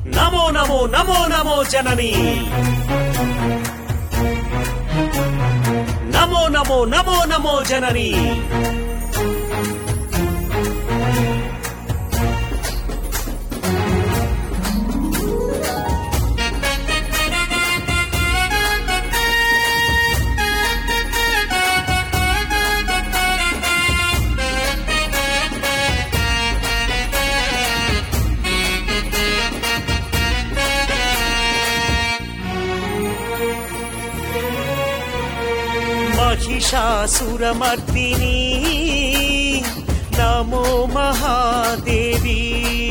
నమో నమో నమో నమో జనని నమో నమో నమో నమో జనని మహిషాసురమర్దిని నమో మహాదేవి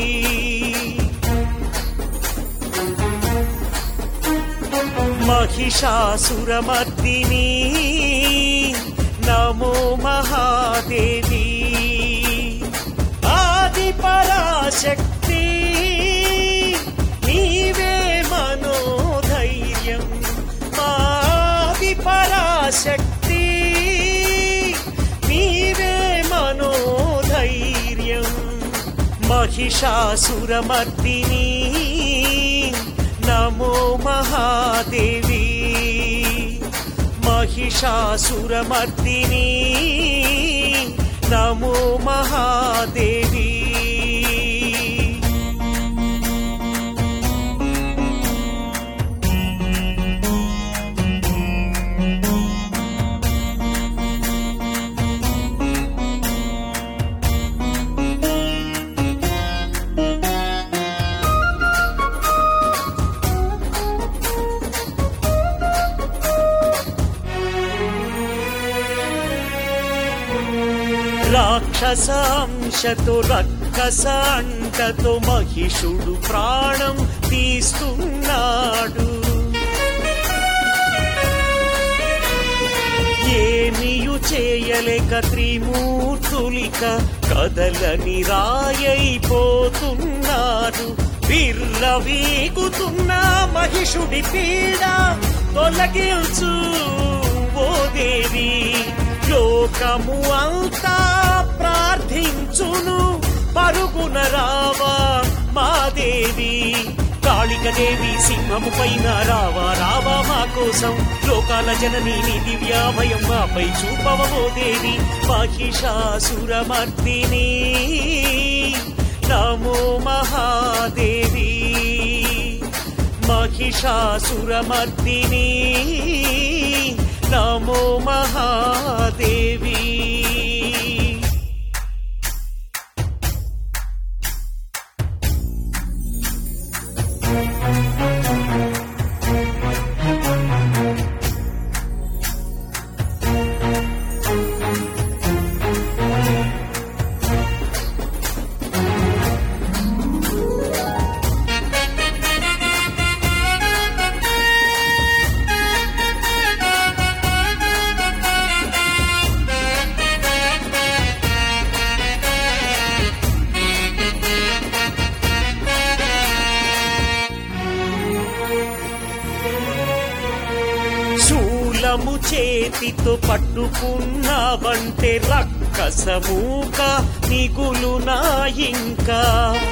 మహిషాసురమర్దిని నమో మహాదేవి ఆది పరాశక్తి నీవే మనోధైర్యం ఆది పరాశక్తి నీవే మనోధైర్యం మహిషాసురమర్దిని నమో మహాదేవి మహిషాసురమర్దిని నమో మహాదేవి రాక్షసాంశతో రక్కస అంటతో మహిషుడు ప్రాణం తీస్తున్నాడు ఏమియు చేయలేక త్రిమూర్తులిక కదలని రాయైపోతున్నారు విర్రవీగుతున్న మహిషుడి పీడ తొలగించు ఓ దేవి లోకము అంతా ప్రార్థించును పరుగున రావా మాదేవి కాళికదేవి సింహము పైన రావా రావా మా కోసం లోకాల జనని నీ దివ్యాభయం మాపై చూపవో దేవి మహిషాసురమర్దిని నమో మహాదేవి మహిషాసురమర్దిని నమో మహాదేవి శూలము చేతితో పట్టుకున్నావంటే రక్కసమూక మిగులునా ఇంకా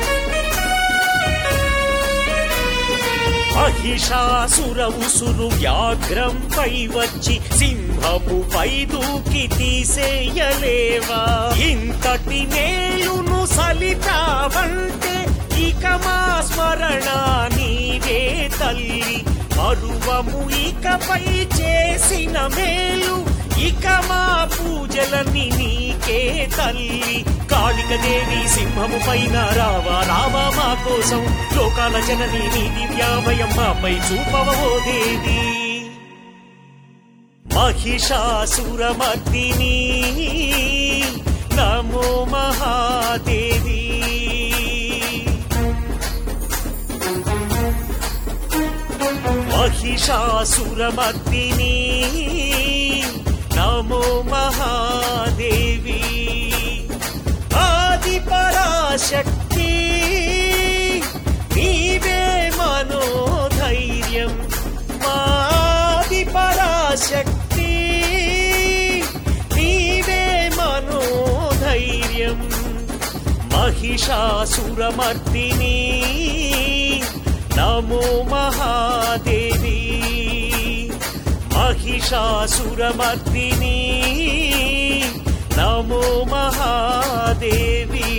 మహిషాసుర ఉసురు వ్యాఘ్రంపై వచ్చి సింహపు పై దూకి తీసేయలేవా ఇంతటి మేలును సలితావంటే ఇక మా స్మరణ నీవే తల్లి మరువము ఇకపై చేసిన మేలు ఇక మా పూజలని నీకే తల్లి కాళికదేవి సింహము పైన రావా రావా మా కోసం లోకాల జనని నీ దివ్యాభయం మాపై చూపవో దేవి మహిషాసురమర్దిని నమో మహాదేవి మహిషాసురమర్దిని నమో మహాదేవి ఆది పరాశక్తి నీవే మనోధైర్యం మాది పరాశక్తి నీవే మనోధైర్యం మహిషాసురమర్దిని నమో మహాదేవి మహిషాసురమర్దిని నమో మహాదేవి